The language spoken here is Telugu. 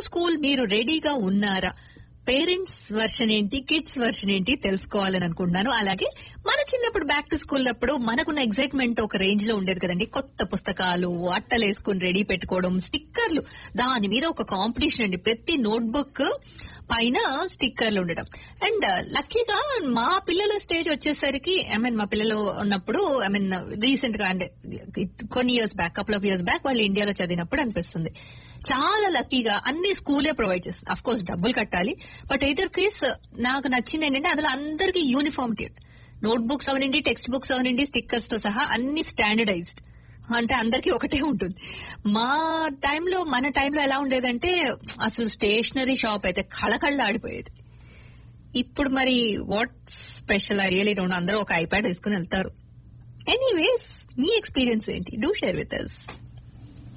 స్కూల్ మీరు రెడీగా ఉన్నారా పేరెంట్స్ వర్షన్ ఏంటి కిడ్స్ వర్షన్ ఏంటి తెలుసుకోవాలని అనుకుంటున్నాను అలాగే మన చిన్నప్పుడు బ్యాక్ టు స్కూల్ అప్పుడు మనకున్న ఎగ్జైట్మెంట్ ఒక రేంజ్ లో ఉండేది కదండి కొత్త పుస్తకాలు అట్టలు వేసుకుని రెడీ పెట్టుకోవడం స్టిక్కర్లు దాని మీద ఒక కాంపిటీషన్ అండి ప్రతి నోట్బుక్ పైన స్టిక్కర్లు ఉండడం అండ్ లక్కీగా మా పిల్లల స్టేజ్ వచ్చేసరికి ఐ మీన్ మా పిల్లలు ఉన్నప్పుడు ఐ మీన్ రీసెంట్ గా అంటే కొన్ని years back couple of years back వాళ్ళు ఇండియాలో చదివినప్పుడు అనిపిస్తుంది చాలా లక్కీగా అన్ని స్కూలే ప్రొవైడ్ చేస్తుంది అఫ్ కోర్స్ డబ్బులు కట్టాలి బట్ ఎయిదర్ కేస్ నాకు నచ్చింది ఏంటంటే అందులో అందరికీ యూనిఫామిటీ నోట్ బుక్స్ అవనండి టెక్స్ట్ బుక్స్ అవనండి స్టిక్కర్స్ తో సహా అన్ని స్టాండర్డైజ్డ్ అంటే అందరికీ ఒకటే ఉంటుంది మా టైంలో మన టైంలో ఎలా ఉండేదంటే అసలు స్టేషనరీ షాప్ అయితే కళకళ్ళ ఆడిపోయేది ఇప్పుడు మరి what special I really don't అందరూ ఒక ఐప్యాడ్ వేసుకుని వెళ్తారు ఎనీవేస్ మీ ఎక్స్పీరియన్స్ ఏంటి డూ షేర్ విత్ అస్